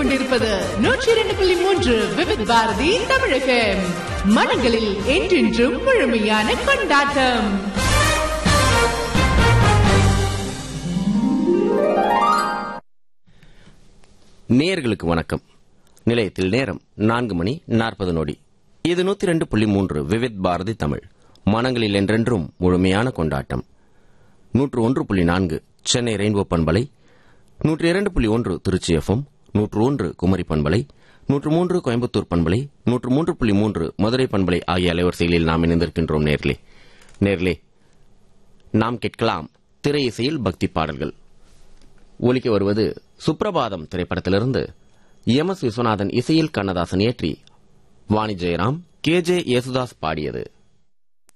கேட்டுக்கொண்டிருப்பது நூற்றி இரண்டு புள்ளி மூன்று விவித் பாரதி தமிழகம் மனங்களில் என்றென்றும் முழுமையான கொண்டாட்டம் நேயர்களுக்கு வணக்கம் நிலையத்தில் நேரம் நான்கு மணி நாற்பது நொடி இது நூத்தி ரெண்டு புள்ளி மூன்று விவித் பாரதி தமிழ் மனங்களில் என்றென்றும் முழுமையான கொண்டாட்டம் நூற்று ஒன்று புள்ளி நான்கு சென்னை ரெயின்போ பண்பலை நூற்று இரண்டு புள்ளி ஒன்று திருச்சி எஃப்எம் நூற்று ஒன்று குமரி பண்பலை நூற்று மூன்று கோயம்புத்தூர் பண்பலை நூற்று மூன்று புள்ளி மூன்று மதுரை பண்பலை ஆகிய அலைவரிசைகளில் நாம் இணைந்திருக்கின்றோம் நேர்களே நேர்களே நாம் கேட்கலாம் திரை இசையில் பக்தி பாடல்கள் ஒலிக்க வருவது சுப்ரபாதம் திரைப்படத்திலிருந்து எம் எஸ் விஸ்வநாதன் இசையில் கண்ணதாசன் இயற்றி வாணி ஜெயராம் கே ஜே யேசுதாஸ் பாடியது